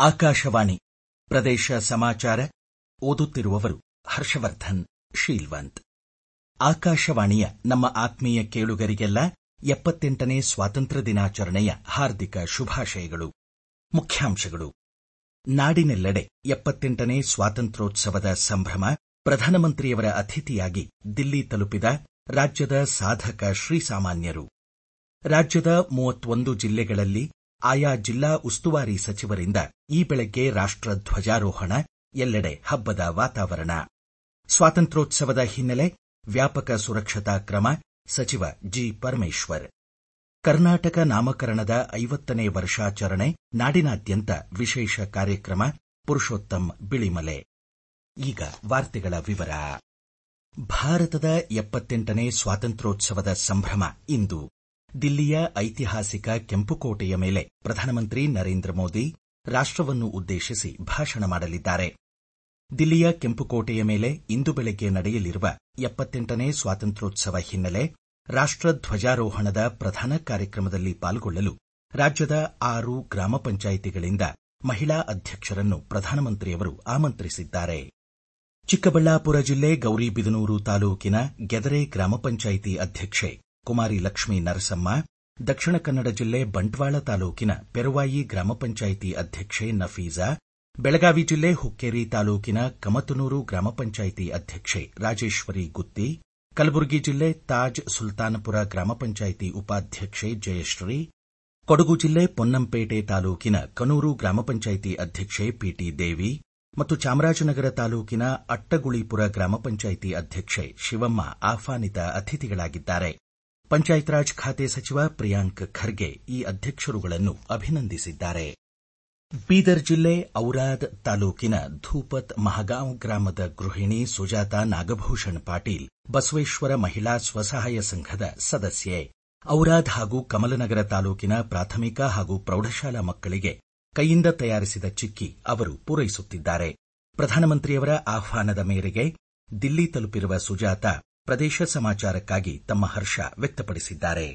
ಆಕಾಶವಾಣಿ ಪ್ರದೇಶ ಸಮಾಚಾರ ಓದುತ್ತಿರುವವರು ಹರ್ಷವರ್ಧನ್ ಶೀಲ್ವಂತ್ ಆಕಾಶವಾಣಿಯ ನಮ್ಮ ಆತ್ಮೀಯ ಕೇಳುಗರಿಗೆಲ್ಲ ಎಪ್ಪತ್ತೆಂಟನೇ ಸ್ವಾತಂತ್ರ್ಯ ದಿನಾಚರಣೆಯ ಹಾರ್ದಿಕ ಶುಭಾಶಯಗಳು ಮುಖ್ಯಾಂಶಗಳು ನಾಡಿನೆಲ್ಲೆಡೆ ಎಪ್ಪತ್ತೆಂಟನೇ ಸ್ವಾತಂತ್ರ್ಯೋತ್ಸವದ ಸಂಭ್ರಮ ಪ್ರಧಾನಮಂತ್ರಿಯವರ ಅತಿಥಿಯಾಗಿ ದಿಲ್ಲಿ ತಲುಪಿದ ರಾಜ್ಯದ ಸಾಧಕ ಶ್ರೀಸಾಮಾನ್ಯರು ರಾಜ್ಯದ ಮೂವತ್ತೊಂದು ಜಿಲ್ಲೆಗಳಲ್ಲಿ ಆಯಾ ಜಿಲ್ಲಾ ಉಸ್ತುವಾರಿ ಸಚಿವರಿಂದ ಈ ಬೆಳಗ್ಗೆ ರಾಷ್ಟ ಧ್ವಜಾರೋಹಣ ಎಲ್ಲೆಡೆ ಹಬ್ಬದ ವಾತಾವರಣ ಸ್ವಾತಂತ್ರ್ಯೋತ್ಸವದ ಹಿನ್ನೆಲೆ ವ್ಯಾಪಕ ಸುರಕ್ಷತಾ ಕ್ರಮ ಸಚಿವ ಜಿ ಪರಮೇಶ್ವರ್ ಕರ್ನಾಟಕ ನಾಮಕರಣದ ಐವತ್ತನೇ ವರ್ಷಾಚರಣೆ ನಾಡಿನಾದ್ಯಂತ ವಿಶೇಷ ಕಾರ್ಯಕ್ರಮ ಪುರುಷೋತ್ತಮ್ ಬಿಳಿಮಲೆ ಈಗ ವಾರ್ತೆಗಳ ವಿವರ ಭಾರತದ ಎಪ್ಪತ್ತೆಂಟನೇ ಸ್ವಾತಂತ್ರ್ಯೋತ್ಸವದ ಸಂಭ್ರಮ ಇಂದು ದಿಲ್ಲಿಯ ಐತಿಹಾಸಿಕ ಕೆಂಪುಕೋಟೆಯ ಮೇಲೆ ಪ್ರಧಾನಮಂತ್ರಿ ನರೇಂದ್ರ ಮೋದಿ ರಾಷ್ಟವನ್ನು ಉದ್ದೇಶಿಸಿ ಭಾಷಣ ಮಾಡಲಿದ್ದಾರೆ ದಿಲ್ಲಿಯ ಕೆಂಪುಕೋಟೆಯ ಮೇಲೆ ಇಂದು ಬೆಳಗ್ಗೆ ನಡೆಯಲಿರುವ ಎಪ್ಪತ್ತೆಂಟನೇ ಸ್ವಾತಂತ್ರ್ಯೋತ್ಸವ ಹಿನ್ನೆಲೆ ರಾಷ್ಟ ಧ್ವಜಾರೋಹಣದ ಪ್ರಧಾನ ಕಾರ್ಯಕ್ರಮದಲ್ಲಿ ಪಾಲ್ಗೊಳ್ಳಲು ರಾಜ್ಯದ ಆರು ಗ್ರಾಮ ಪಂಚಾಯಿತಿಗಳಿಂದ ಮಹಿಳಾ ಅಧ್ಯಕ್ಷರನ್ನು ಪ್ರಧಾನಮಂತ್ರಿಯವರು ಆಮಂತ್ರಿಸಿದ್ದಾರೆ ಚಿಕ್ಕಬಳ್ಳಾಪುರ ಜಿಲ್ಲೆ ಗೌರಿಬಿದನೂರು ತಾಲೂಕಿನ ಗೆದರೆ ಗ್ರಾಮ ಪಂಚಾಯಿತಿ ಅಧ್ಯಕ್ಷೆ ಕುಮಾರಿ ಲಕ್ಷ್ಮೀ ನರಸಮ್ಮ ದಕ್ಷಿಣ ಕನ್ನಡ ಜಿಲ್ಲೆ ಬಂಟ್ವಾಳ ತಾಲೂಕಿನ ಪೆರುವಾಯಿ ಗ್ರಾಮ ಪಂಚಾಯಿತಿ ಅಧ್ಯಕ್ಷೆ ನಫೀಜಾ ಬೆಳಗಾವಿ ಜಿಲ್ಲೆ ಹುಕ್ಕೇರಿ ತಾಲೂಕಿನ ಕಮತನೂರು ಗ್ರಾಮ ಪಂಚಾಯಿತಿ ಅಧ್ಯಕ್ಷೆ ರಾಜೇಶ್ವರಿ ಗುತ್ತಿ ಕಲಬುರಗಿ ಜಿಲ್ಲೆ ತಾಜ್ ಸುಲ್ತಾನಪುರ ಗ್ರಾಮ ಪಂಚಾಯಿತಿ ಉಪಾಧ್ಯಕ್ಷೆ ಜಯಶ್ರೀ ಕೊಡಗು ಜಿಲ್ಲೆ ಪೊನ್ನಂಪೇಟೆ ತಾಲೂಕಿನ ಕನೂರು ಗ್ರಾಮ ಪಂಚಾಯಿತಿ ಅಧ್ಯಕ್ಷೆ ಪಿಟಿ ದೇವಿ ಮತ್ತು ಚಾಮರಾಜನಗರ ತಾಲೂಕಿನ ಅಟ್ಟಗುಳಿಪುರ ಗ್ರಾಮ ಪಂಚಾಯಿತಿ ಅಧ್ಯಕ್ಷೆ ಶಿವಮ್ಮ ಆಹ್ವಾನಿತ ಅತಿಥಿಗಳಾಗಿದ್ದಾರೆ ಪಂಚಾಯತ್ ರಾಜ್ ಖಾತೆ ಸಚಿವ ಪ್ರಿಯಾಂಕ್ ಖರ್ಗೆ ಈ ಅಧ್ಯಕ್ಷರುಗಳನ್ನು ಅಭಿನಂದಿಸಿದ್ದಾರೆ ಬೀದರ್ ಜಿಲ್ಲೆ ಔರಾದ್ ತಾಲೂಕಿನ ಧೂಪತ್ ಮಹಗಾಂವ್ ಗ್ರಾಮದ ಗೃಹಿಣಿ ಸುಜಾತಾ ನಾಗಭೂಷಣ್ ಪಾಟೀಲ್ ಬಸವೇಶ್ವರ ಮಹಿಳಾ ಸ್ವಸಹಾಯ ಸಂಘದ ಸದಸ್ಯೆ ಔರಾದ್ ಹಾಗೂ ಕಮಲನಗರ ತಾಲೂಕಿನ ಪ್ರಾಥಮಿಕ ಹಾಗೂ ಪ್ರೌಢಶಾಲಾ ಮಕ್ಕಳಿಗೆ ಕೈಯಿಂದ ತಯಾರಿಸಿದ ಚಿಕ್ಕಿ ಅವರು ಪೂರೈಸುತ್ತಿದ್ದಾರೆ ಪ್ರಧಾನಮಂತ್ರಿಯವರ ಆಹ್ವಾನದ ಮೇರೆಗೆ ದಿಲ್ಲಿ ತಲುಪಿರುವ ಸುಜಾತಾ ಪ್ರದೇಶ ಸಮಾಚಾರಕ್ಕಾಗಿ ತಮ್ಮ ಹರ್ಷ ವ್ಯಕ್ತಪಡಿಸಿದ್ದಾರೆ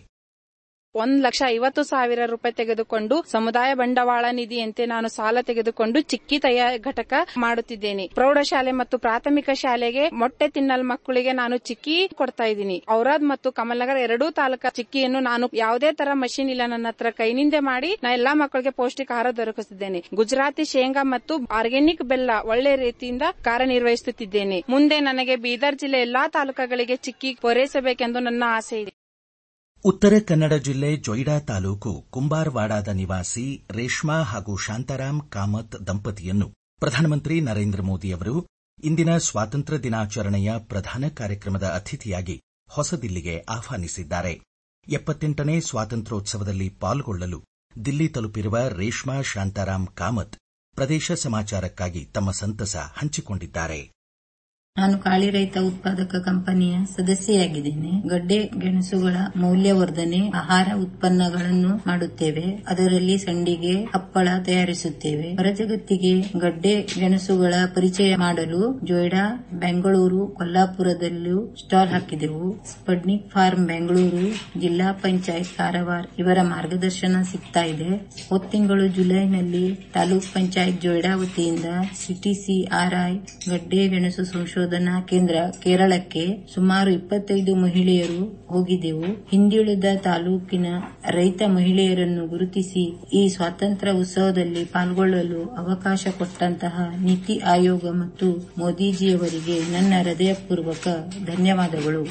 ಒಂದ್ ಲಕ್ಷ ಐವತ್ತು ಸಾವಿರ ರೂಪಾಯಿ ತೆಗೆದುಕೊಂಡು ಸಮುದಾಯ ಬಂಡವಾಳ ನಿಧಿಯಂತೆ ನಾನು ಸಾಲ ತೆಗೆದುಕೊಂಡು ಚಿಕ್ಕಿ ತಯಾರ ಘಟಕ ಮಾಡುತ್ತಿದ್ದೇನೆ ಪ್ರೌಢಶಾಲೆ ಮತ್ತು ಪ್ರಾಥಮಿಕ ಶಾಲೆಗೆ ಮೊಟ್ಟೆ ತಿನ್ನಲ್ ಮಕ್ಕಳಿಗೆ ನಾನು ಚಿಕ್ಕಿ ಕೊಡ್ತಾ ಇದ್ದೀನಿ ಔರಾದ್ ಮತ್ತು ಕಮಲ್ನಗರ್ ಎರಡೂ ತಾಲೂಕಾ ಚಿಕ್ಕಿಯನ್ನು ನಾನು ಯಾವುದೇ ತರ ಮಷಿನ್ ಇಲ್ಲ ನನ್ನ ಹತ್ರ ಕೈನಿಂದ ಮಾಡಿ ನಾ ಎಲ್ಲಾ ಮಕ್ಕಳಿಗೆ ಪೌಷ್ಟಿಕ ಆಹಾರ ದೊರಕಿಸುತ್ತಿದ್ದೇನೆ ಗುಜರಾತಿ ಶೇಂಗಾ ಮತ್ತು ಆರ್ಗ್ಯಾನಿಕ್ ಬೆಲ್ಲ ಒಳ್ಳೆ ರೀತಿಯಿಂದ ಕಾರ್ಯನಿರ್ವಹಿಸುತ್ತಿದ್ದೇನೆ ಮುಂದೆ ನನಗೆ ಬೀದರ್ ಜಿಲ್ಲೆ ಎಲ್ಲಾ ತಾಲೂಕುಗಳಿಗೆ ಚಿಕ್ಕಿ ಪೂರೈಸಬೇಕೆಂದು ನನ್ನ ಆಸೆ ಇದೆ ಉತ್ತರ ಕನ್ನಡ ಜಿಲ್ಲೆ ಜೊಯ್ಡಾ ತಾಲೂಕು ಕುಂಬಾರವಾಡಾದ ನಿವಾಸಿ ರೇಷ್ಮಾ ಹಾಗೂ ಶಾಂತಾರಾಮ್ ಕಾಮತ್ ದಂಪತಿಯನ್ನು ಪ್ರಧಾನಮಂತ್ರಿ ನರೇಂದ್ರ ಮೋದಿ ಅವರು ಇಂದಿನ ಸ್ವಾತಂತ್ರ್ಯ ದಿನಾಚರಣೆಯ ಪ್ರಧಾನ ಕಾರ್ಯಕ್ರಮದ ಅತಿಥಿಯಾಗಿ ಹೊಸದಿಲ್ಲಿಗೆ ಆಹ್ವಾನಿಸಿದ್ದಾರೆ ಎಪ್ಪತ್ತೆಂಟನೇ ಸ್ವಾತಂತ್ರ್ಯೋತ್ಸವದಲ್ಲಿ ಪಾಲ್ಗೊಳ್ಳಲು ದಿಲ್ಲಿ ತಲುಪಿರುವ ರೇಷ್ಮಾ ಶಾಂತಾರಾಮ್ ಕಾಮತ್ ಪ್ರದೇಶ ಸಮಾಚಾರಕ್ಕಾಗಿ ತಮ್ಮ ಸಂತಸ ಹಂಚಿಕೊಂಡಿದ್ದಾರೆ ನಾನು ಕಾಳಿ ರೈತ ಉತ್ಪಾದಕ ಕಂಪನಿಯ ಸದಸ್ಯೆಯಾಗಿದ್ದೇನೆ ಗಡ್ಡೆ ಗೆಣಸುಗಳ ಮೌಲ್ಯವರ್ಧನೆ ಆಹಾರ ಉತ್ಪನ್ನಗಳನ್ನು ಮಾಡುತ್ತೇವೆ ಅದರಲ್ಲಿ ಸಂಡಿಗೆ ಹಪ್ಪಳ ತಯಾರಿಸುತ್ತೇವೆ ಹೊರಜಗತ್ತಿಗೆ ಗಡ್ಡೆ ಗೆಣಸುಗಳ ಪರಿಚಯ ಮಾಡಲು ಜೊಯ್ಡಾ ಬೆಂಗಳೂರು ಕೊಲ್ಲಾಪುರದಲ್ಲೂ ಸ್ಟಾಲ್ ಹಾಕಿದೆವು ಸ್ಪಡ್ನಿಕ್ ಫಾರ್ಮ್ ಬೆಂಗಳೂರು ಜಿಲ್ಲಾ ಪಂಚಾಯತ್ ಕಾರವಾರ ಇವರ ಮಾರ್ಗದರ್ಶನ ಸಿಗ್ತಾ ಇದೆ ತಿಂಗಳು ಜುಲೈನಲ್ಲಿ ತಾಲೂಕ್ ಪಂಚಾಯತ್ ಜೊಯ್ಡಾ ವತಿಯಿಂದ ಸಿಟಿಸಿಆರ್ಐ ಗಡ್ಡೆ ಗೆಣಸು ಸಂಶೋಧನಾ ಕೇಂದ್ರ ಕೇರಳಕ್ಕೆ ಸುಮಾರು ಇಪ್ಪತ್ತೈದು ಮಹಿಳೆಯರು ಹೋಗಿದ್ದೆವು ಹಿಂದುಳಿದ ತಾಲೂಕಿನ ರೈತ ಮಹಿಳೆಯರನ್ನು ಗುರುತಿಸಿ ಈ ಸ್ವಾತಂತ್ರ್ಯ ಉತ್ಸವದಲ್ಲಿ ಪಾಲ್ಗೊಳ್ಳಲು ಅವಕಾಶ ಕೊಟ್ಟಂತಹ ನೀತಿ ಆಯೋಗ ಮತ್ತು ಮೋದಿಜಿಯವರಿಗೆ ನನ್ನ ಹೃದಯಪೂರ್ವಕ ಧನ್ಯವಾದಗಳು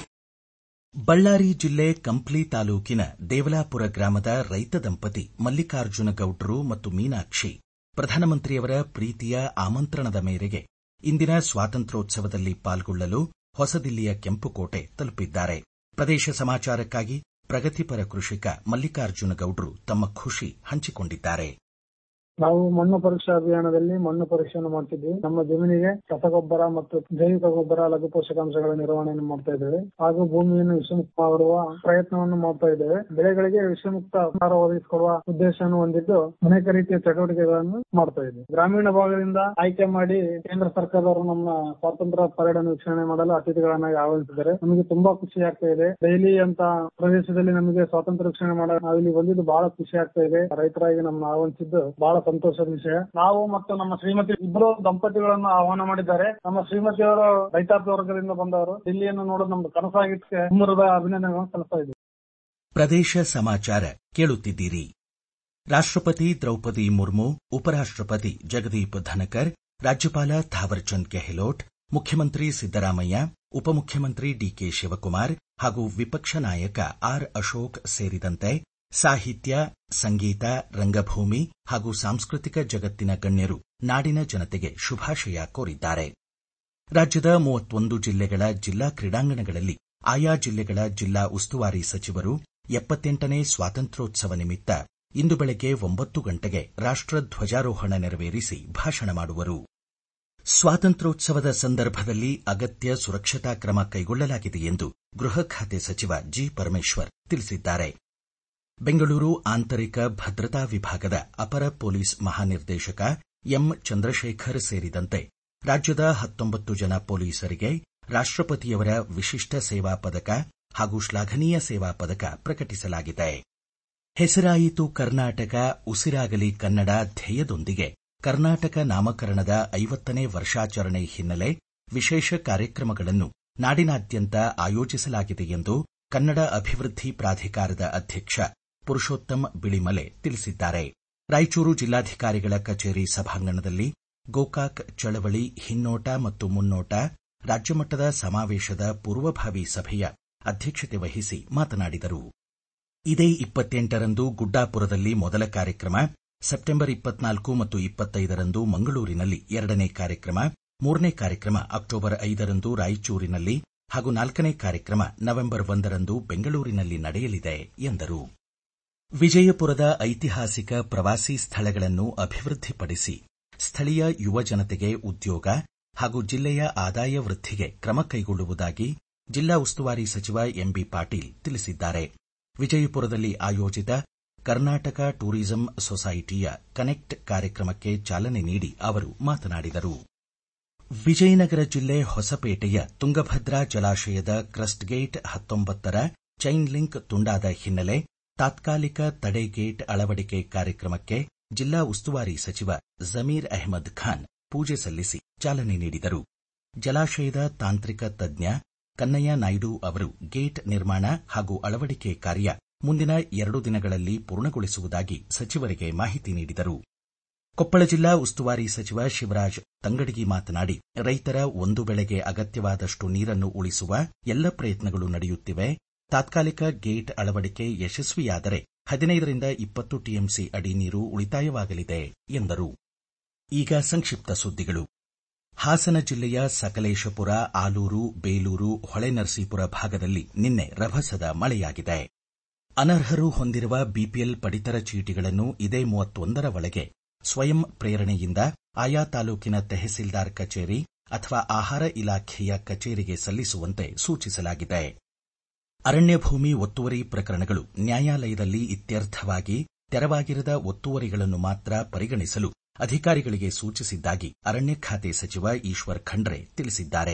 ಬಳ್ಳಾರಿ ಜಿಲ್ಲೆ ಕಂಪ್ಲಿ ತಾಲೂಕಿನ ದೇವಲಾಪುರ ಗ್ರಾಮದ ರೈತ ದಂಪತಿ ಮಲ್ಲಿಕಾರ್ಜುನ ಗೌಡ್ರು ಮತ್ತು ಮೀನಾಕ್ಷಿ ಪ್ರಧಾನಮಂತ್ರಿಯವರ ಪ್ರೀತಿಯ ಆಮಂತ್ರಣದ ಮೇರೆಗೆ ಇಂದಿನ ಸ್ವಾತಂತ್ರ್ಯೋತ್ಸವದಲ್ಲಿ ಪಾಲ್ಗೊಳ್ಳಲು ಹೊಸದಿಲ್ಲಿಯ ಕೆಂಪುಕೋಟೆ ತಲುಪಿದ್ದಾರೆ ಪ್ರದೇಶ ಸಮಾಚಾರಕ್ಕಾಗಿ ಪ್ರಗತಿಪರ ಕೃಷಿಕ ಮಲ್ಲಿಕಾರ್ಜುನ ಗೌಡ್ರು ತಮ್ಮ ಖುಷಿ ಹಂಚಿಕೊಂಡಿದ್ದಾರೆ ನಾವು ಮಣ್ಣು ಪರೀಕ್ಷಾ ಅಭಿಯಾನದಲ್ಲಿ ಮಣ್ಣು ಪರೀಕ್ಷೆಯನ್ನು ಮಾಡ್ತಿದ್ವಿ ನಮ್ಮ ಜಮೀನಿಗೆ ರಸಗೊಬ್ಬರ ಮತ್ತು ಜೈವಿಕ ಗೊಬ್ಬರ ಲಘು ಪೋಷಕಾಂಶಗಳ ನಿರ್ವಹಣೆಯನ್ನು ಮಾಡ್ತಾ ಇದ್ದೇವೆ ಹಾಗೂ ಭೂಮಿಯನ್ನು ವಿಷಮುಕ್ತ ಮಾಡುವ ಪ್ರಯತ್ನವನ್ನು ಮಾಡ್ತಾ ಇದ್ದೇವೆ ಬೆಳೆಗಳಿಗೆ ವಿಷಮುಕ್ತ ಆಹಾರ ಒದಗಿಸಿಕೊಡುವ ಉದ್ದೇಶವನ್ನು ಹೊಂದಿದ್ದು ಅನೇಕ ರೀತಿಯ ಚಟುವಟಿಕೆಗಳನ್ನು ಮಾಡ್ತಾ ಇದ್ದೇವೆ ಗ್ರಾಮೀಣ ಭಾಗದಿಂದ ಆಯ್ಕೆ ಮಾಡಿ ಕೇಂದ್ರ ಸರ್ಕಾರದವರು ನಮ್ಮ ಸ್ವಾತಂತ್ರ್ಯ ಪರೇಡ್ ಅನ್ನು ವೀಕ್ಷಣೆ ಮಾಡಲು ಅತಿಥಿಗಳನ್ನಾಗಿ ಆಹ್ವಾನಿಸಿದ್ದಾರೆ ನಮಗೆ ತುಂಬಾ ಖುಷಿ ಆಗ್ತಾ ಇದೆ ಡೈಲಿ ಅಂತ ಪ್ರದೇಶದಲ್ಲಿ ನಮಗೆ ಸ್ವಾತಂತ್ರ್ಯ ವೀಕ್ಷಣೆ ಮಾಡ ನಾವಿಲ್ಲಿ ಬಂದಿದ್ದು ಬಹಳ ಖುಷಿ ಆಗ್ತಾ ಇದೆ ರೈತರಾಗಿ ನಮ್ಮನ್ನು ಆಹ್ವಾನಿಸಿದ್ದು ಬಹಳ ಸಂತೋಷದ ವಿಷಯ ನಾವು ಮತ್ತು ನಮ್ಮ ಶ್ರೀಮತಿ ಇಬ್ಬರು ದಂಪತಿಗಳನ್ನು ಆಹ್ವಾನ ಮಾಡಿದ್ದಾರೆ ನಮ್ಮ ಶ್ರೀಮತಿಯವರು ರೈತಾಪಿ ವರ್ಗದಿಂದ ಬಂದವರು ದಿಲ್ಲಿಯನ್ನು ನೋಡೋದು ನಮ್ದು ಕನಸಾಗಿದ್ದಕ್ಕೆ ಮುಮ್ಮರದ ಅಭಿನಂದನೆಗಳನ್ನು ಸಲ್ಲಿಸ್ತಾ ಇದ್ದೀವಿ ಪ್ರದೇಶ ಸಮಾಚಾರ ಕೇಳುತ್ತಿದ್ದೀರಿ ರಾಷ್ಟ್ರಪತಿ ದ್ರೌಪದಿ ಮುರ್ಮು ಉಪರಾಷ್ಟ್ರಪತಿ ಜಗದೀಪ್ ಧನಕರ್ ರಾಜ್ಯಪಾಲ ಥಾವರ್ಚಂದ್ ಗೆಹ್ಲೋಟ್ ಮುಖ್ಯಮಂತ್ರಿ ಸಿದ್ದರಾಮಯ್ಯ ಉಪಮುಖ್ಯಮಂತ್ರಿ ಡಿಕೆ ಶಿವಕುಮಾರ್ ಹಾಗೂ ವಿಪಕ್ಷ ನಾಯಕ ಆರ್ ಅಶೋಕ್ ಸೇರಿದಂತೆ ಸಾಹಿತ್ಯ ಸಂಗೀತ ರಂಗಭೂಮಿ ಹಾಗೂ ಸಾಂಸ್ಕೃತಿಕ ಜಗತ್ತಿನ ಗಣ್ಯರು ನಾಡಿನ ಜನತೆಗೆ ಶುಭಾಶಯ ಕೋರಿದ್ದಾರೆ ರಾಜ್ಯದ ಮೂವತ್ತೊಂದು ಜಿಲ್ಲೆಗಳ ಜಿಲ್ಲಾ ಕ್ರೀಡಾಂಗಣಗಳಲ್ಲಿ ಆಯಾ ಜಿಲ್ಲೆಗಳ ಜಿಲ್ಲಾ ಉಸ್ತುವಾರಿ ಸಚಿವರು ಎಪ್ಪತ್ತೆಂಟನೇ ಸ್ವಾತಂತ್ರ್ಯೋತ್ಸವ ನಿಮಿತ್ತ ಇಂದು ಬೆಳಗ್ಗೆ ಒಂಬತ್ತು ಗಂಟೆಗೆ ರಾಷ್ಟ ಧ್ವಜಾರೋಹಣ ನೆರವೇರಿಸಿ ಭಾಷಣ ಮಾಡುವರು ಸ್ವಾತಂತ್ರ್ಯೋತ್ಸವದ ಸಂದರ್ಭದಲ್ಲಿ ಅಗತ್ಯ ಸುರಕ್ಷತಾ ಕ್ರಮ ಕೈಗೊಳ್ಳಲಾಗಿದೆ ಎಂದು ಗೃಹ ಖಾತೆ ಸಚಿವ ಜಿ ಪರಮೇಶ್ವರ್ ತಿಳಿಸಿದ್ದಾರೆ ಬೆಂಗಳೂರು ಆಂತರಿಕ ಭದ್ರತಾ ವಿಭಾಗದ ಅಪರ ಪೊಲೀಸ್ ಮಹಾನಿರ್ದೇಶಕ ಎಂ ಚಂದ್ರಶೇಖರ್ ಸೇರಿದಂತೆ ರಾಜ್ಯದ ಹತ್ತೊಂಬತ್ತು ಜನ ಪೊಲೀಸರಿಗೆ ರಾಷ್ಟ್ರಪತಿಯವರ ವಿಶಿಷ್ಟ ಸೇವಾ ಪದಕ ಹಾಗೂ ಶ್ಲಾಘನೀಯ ಸೇವಾ ಪದಕ ಪ್ರಕಟಿಸಲಾಗಿದೆ ಹೆಸರಾಯಿತು ಕರ್ನಾಟಕ ಉಸಿರಾಗಲಿ ಕನ್ನಡ ಧ್ಯೇಯದೊಂದಿಗೆ ಕರ್ನಾಟಕ ನಾಮಕರಣದ ಐವತ್ತನೇ ವರ್ಷಾಚರಣೆ ಹಿನ್ನೆಲೆ ವಿಶೇಷ ಕಾರ್ಯಕ್ರಮಗಳನ್ನು ನಾಡಿನಾದ್ಯಂತ ಆಯೋಜಿಸಲಾಗಿದೆ ಎಂದು ಕನ್ನಡ ಅಭಿವೃದ್ಧಿ ಪ್ರಾಧಿಕಾರದ ಅಧ್ಯಕ್ಷ ಪುರುಷೋತ್ತಮ್ ಬಿಳಿಮಲೆ ತಿಳಿಸಿದ್ದಾರೆ ರಾಯಚೂರು ಜಿಲ್ಲಾಧಿಕಾರಿಗಳ ಕಚೇರಿ ಸಭಾಂಗಣದಲ್ಲಿ ಗೋಕಾಕ್ ಚಳವಳಿ ಹಿನ್ನೋಟ ಮತ್ತು ಮುನ್ನೋಟ ರಾಜ್ಯಮಟ್ಟದ ಸಮಾವೇಶದ ಪೂರ್ವಭಾವಿ ಸಭೆಯ ಅಧ್ಯಕ್ಷತೆ ವಹಿಸಿ ಮಾತನಾಡಿದರು ಇದೇ ಇಪ್ಪತ್ತೆಂಟರಂದು ಗುಡ್ಡಾಪುರದಲ್ಲಿ ಮೊದಲ ಕಾರ್ಯಕ್ರಮ ಸೆಪ್ಟೆಂಬರ್ ಇಪ್ಪತ್ನಾಲ್ಕು ಮತ್ತು ಇಪ್ಪತ್ತೈದರಂದು ಮಂಗಳೂರಿನಲ್ಲಿ ಎರಡನೇ ಕಾರ್ಯಕ್ರಮ ಮೂರನೇ ಕಾರ್ಯಕ್ರಮ ಅಕ್ಟೋಬರ್ ಐದರಂದು ರಾಯಚೂರಿನಲ್ಲಿ ಹಾಗೂ ನಾಲ್ಕನೇ ಕಾರ್ಯಕ್ರಮ ನವೆಂಬರ್ ಒಂದರಂದು ಬೆಂಗಳೂರಿನಲ್ಲಿ ನಡೆಯಲಿದೆ ಎಂದರು ವಿಜಯಪುರದ ಐತಿಹಾಸಿಕ ಪ್ರವಾಸಿ ಸ್ಥಳಗಳನ್ನು ಅಭಿವೃದ್ಧಿಪಡಿಸಿ ಸ್ಥಳೀಯ ಯುವ ಜನತೆಗೆ ಉದ್ಯೋಗ ಹಾಗೂ ಜಿಲ್ಲೆಯ ಆದಾಯ ವೃದ್ಧಿಗೆ ಕ್ರಮ ಕೈಗೊಳ್ಳುವುದಾಗಿ ಜಿಲ್ಲಾ ಉಸ್ತುವಾರಿ ಸಚಿವ ಎಂಬಿ ಪಾಟೀಲ್ ತಿಳಿಸಿದ್ದಾರೆ ವಿಜಯಪುರದಲ್ಲಿ ಆಯೋಜಿತ ಕರ್ನಾಟಕ ಟೂರಿಸಂ ಸೊಸೈಟಿಯ ಕನೆಕ್ಟ್ ಕಾರ್ಯಕ್ರಮಕ್ಕೆ ಚಾಲನೆ ನೀಡಿ ಅವರು ಮಾತನಾಡಿದರು ವಿಜಯನಗರ ಜಿಲ್ಲೆ ಹೊಸಪೇಟೆಯ ತುಂಗಭದ್ರಾ ಜಲಾಶಯದ ಕ್ರಸ್ಟ್ ಗೇಟ್ ಹತ್ತೊಂಬತ್ತರ ಚೈನ್ ಲಿಂಕ್ ತುಂಡಾದ ಹಿನ್ನೆಲೆ ತಾತ್ಕಾಲಿಕ ತಡೆ ಗೇಟ್ ಅಳವಡಿಕೆ ಕಾರ್ಯಕ್ರಮಕ್ಕೆ ಜಿಲ್ಲಾ ಉಸ್ತುವಾರಿ ಸಚಿವ ಜಮೀರ್ ಅಹ್ಮದ್ ಖಾನ್ ಪೂಜೆ ಸಲ್ಲಿಸಿ ಚಾಲನೆ ನೀಡಿದರು ಜಲಾಶಯದ ತಾಂತ್ರಿಕ ತಜ್ಞ ಕನ್ನಯ್ಯ ನಾಯ್ಡು ಅವರು ಗೇಟ್ ನಿರ್ಮಾಣ ಹಾಗೂ ಅಳವಡಿಕೆ ಕಾರ್ಯ ಮುಂದಿನ ಎರಡು ದಿನಗಳಲ್ಲಿ ಪೂರ್ಣಗೊಳಿಸುವುದಾಗಿ ಸಚಿವರಿಗೆ ಮಾಹಿತಿ ನೀಡಿದರು ಕೊಪ್ಪಳ ಜಿಲ್ಲಾ ಉಸ್ತುವಾರಿ ಸಚಿವ ಶಿವರಾಜ್ ತಂಗಡಗಿ ಮಾತನಾಡಿ ರೈತರ ಒಂದು ಬೆಳೆಗೆ ಅಗತ್ಯವಾದಷ್ಟು ನೀರನ್ನು ಉಳಿಸುವ ಎಲ್ಲ ಪ್ರಯತ್ನಗಳು ನಡೆಯುತ್ತಿವೆ ತಾತ್ಕಾಲಿಕ ಗೇಟ್ ಅಳವಡಿಕೆ ಯಶಸ್ವಿಯಾದರೆ ಹದಿನೈದರಿಂದ ಇಪ್ಪತ್ತು ಟಿಎಂಸಿ ಅಡಿ ನೀರು ಉಳಿತಾಯವಾಗಲಿದೆ ಎಂದರು ಈಗ ಸಂಕ್ಷಿಪ್ತ ಸುದ್ದಿಗಳು ಹಾಸನ ಜಿಲ್ಲೆಯ ಸಕಲೇಶಪುರ ಆಲೂರು ಬೇಲೂರು ಹೊಳೆನರಸೀಪುರ ಭಾಗದಲ್ಲಿ ನಿನ್ನೆ ರಭಸದ ಮಳೆಯಾಗಿದೆ ಅನರ್ಹರು ಹೊಂದಿರುವ ಬಿಪಿಎಲ್ ಪಡಿತರ ಚೀಟಿಗಳನ್ನು ಇದೇ ಮೂವತ್ತೊಂದರ ಒಳಗೆ ಸ್ವಯಂ ಪ್ರೇರಣೆಯಿಂದ ಆಯಾ ತಾಲೂಕಿನ ತೆಹಸೀಲ್ದಾರ್ ಕಚೇರಿ ಅಥವಾ ಆಹಾರ ಇಲಾಖೆಯ ಕಚೇರಿಗೆ ಸಲ್ಲಿಸುವಂತೆ ಸೂಚಿಸಲಾಗಿದೆ ಅರಣ್ಯ ಭೂಮಿ ಒತ್ತುವರಿ ಪ್ರಕರಣಗಳು ನ್ಯಾಯಾಲಯದಲ್ಲಿ ಇತ್ಯರ್ಥವಾಗಿ ತೆರವಾಗಿರದ ಒತ್ತುವರಿಗಳನ್ನು ಮಾತ್ರ ಪರಿಗಣಿಸಲು ಅಧಿಕಾರಿಗಳಿಗೆ ಸೂಚಿಸಿದ್ದಾಗಿ ಅರಣ್ಯ ಖಾತೆ ಸಚಿವ ಈಶ್ವರ್ ಖಂಡ್ರೆ ತಿಳಿಸಿದ್ದಾರೆ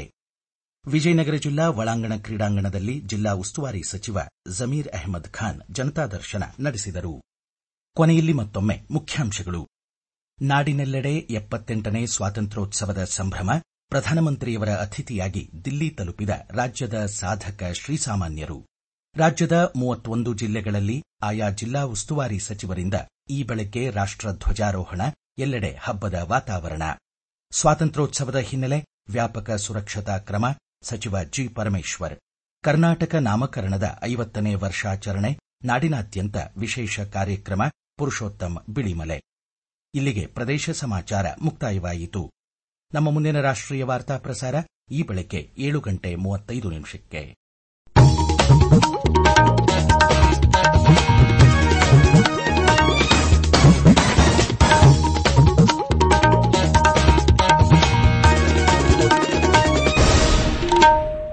ವಿಜಯನಗರ ಜಿಲ್ಲಾ ಒಳಾಂಗಣ ಕ್ರೀಡಾಂಗಣದಲ್ಲಿ ಜಿಲ್ಲಾ ಉಸ್ತುವಾರಿ ಸಚಿವ ಜಮೀರ್ ಅಹ್ಮದ್ ಖಾನ್ ಜನತಾ ದರ್ಶನ ನಡೆಸಿದರು ಕೊನೆಯಲ್ಲಿ ಮತ್ತೊಮ್ಮೆ ಮುಖ್ಯಾಂಶಗಳು ನಾಡಿನೆಲ್ಲೆಡೆ ಎಪ್ಪತ್ತೆಂಟನೇ ಸ್ವಾತಂತ್ರ್ಯೋತ್ಸವದ ಸಂಭ್ರಮ ಪ್ರಧಾನಮಂತ್ರಿಯವರ ಅತಿಥಿಯಾಗಿ ದಿಲ್ಲಿ ತಲುಪಿದ ರಾಜ್ಯದ ಸಾಧಕ ಶ್ರೀಸಾಮಾನ್ಯರು ರಾಜ್ಯದ ಮೂವತ್ತೊಂದು ಜಿಲ್ಲೆಗಳಲ್ಲಿ ಆಯಾ ಜಿಲ್ಲಾ ಉಸ್ತುವಾರಿ ಸಚಿವರಿಂದ ಈ ಬೆಳಗ್ಗೆ ರಾಷ್ಟ ಧ್ವಜಾರೋಹಣ ಎಲ್ಲೆಡೆ ಹಬ್ಬದ ವಾತಾವರಣ ಸ್ವಾತಂತ್ರ್ಯೋತ್ಸವದ ಹಿನ್ನೆಲೆ ವ್ಯಾಪಕ ಸುರಕ್ಷತಾ ಕ್ರಮ ಸಚಿವ ಜಿ ಪರಮೇಶ್ವರ್ ಕರ್ನಾಟಕ ನಾಮಕರಣದ ಐವತ್ತನೇ ವರ್ಷಾಚರಣೆ ನಾಡಿನಾದ್ಯಂತ ವಿಶೇಷ ಕಾರ್ಯಕ್ರಮ ಪುರುಷೋತ್ತಮ್ ಬಿಳಿಮಲೆ ಇಲ್ಲಿಗೆ ಪ್ರದೇಶ ಸಮಾಚಾರ ಮುಕ್ತಾಯವಾಯಿತು ನಮ್ಮ ಮುಂದಿನ ರಾಷ್ಟ್ರೀಯ ವಾರ್ತಾ ಪ್ರಸಾರ ಈ ಬೆಳಗ್ಗೆ ಏಳು ಗಂಟೆ ಮೂವತ್ತೈದು ನಿಮಿಷಕ್ಕೆ